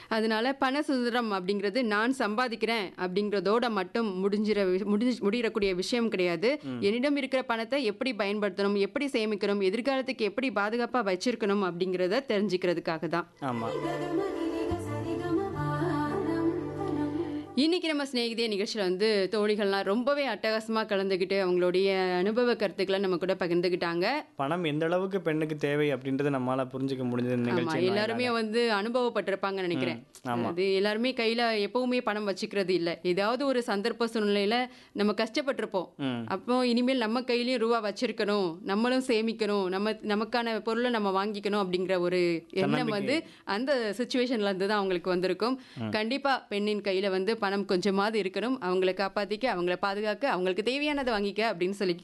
அதனால பண சுதந்திரம் அப்படிங்கிறது நான் சம்பாதிக்கிறேன் அப்படிங்கிறதோட மட்டும் முடிஞ்சிற வி- முடிஞ்சு முடியக்கூடிய விஷயம் கிடையாது என்னிடம் இருக்கிற பணத்தை எப்படி பயன்படுத்தணும் எப்படி சேமிக்கணும் எதிர்காலத்துக்கு எப்படி பாதுகாப்பா வச்சிருக்கணும் அப்படிங்கிறத தெரிஞ்சுக்கிறதுக்காக தான் ஆமா இன்னைக்கு நம்ம சிநேகிதே நிகழ்ச்சியில் வந்து தோழிகள்லாம் ரொம்பவே அட்டகாசமா கலந்துக்கிட்டு அவங்களுடைய அனுபவ கருத்துக்களை நம்ம கூட பகிர்ந்துக்கிட்டாங்க பணம் எந்த அளவுக்கு பெண்ணுக்கு தேவை அப்படின்றத நம்மளால புரிஞ்சுக்க முடிஞ்சது இந்த ஆமா நிகழ்ச்சி எல்லாருமே வந்து அனுபவப்பட்டிருப்பாங்கன்னு நினைக்கிறேன் ஆமா. அது எல்லாருமே கையில எப்பவுமே பணம் வச்சுக்கிறது இல்ல ஏதாவது ஒரு சந்தர்ப்ப சூழ்நிலையில நம்ம கஷ்டப்பட்டிருப்போம் ம். அப்போ இனிமேல் நம்ம கையிலயும் ரூபா வச்சிருக்கணும் நம்மளும் சேமிக்கணும் நம்ம நமக்கான பொருளை நம்ம வாங்கிக்கணும் அப்படிங்கிற ஒரு எண்ணம் வந்து அந்த சுச்சுவேஷன்ல இருந்து தான் அவங்களுக்கு வந்திருக்கும் கண்டிப்பா பெண்ணின் கையில வந்து பணம் கொஞ்சமாவது இருக்கணும் அவங்களை காப்பாத்திக்க அவங்கள பாதுகாக்க அவங்களுக்கு தேவையானதை வாங்கிக்க அப்படின்னு சொல்லி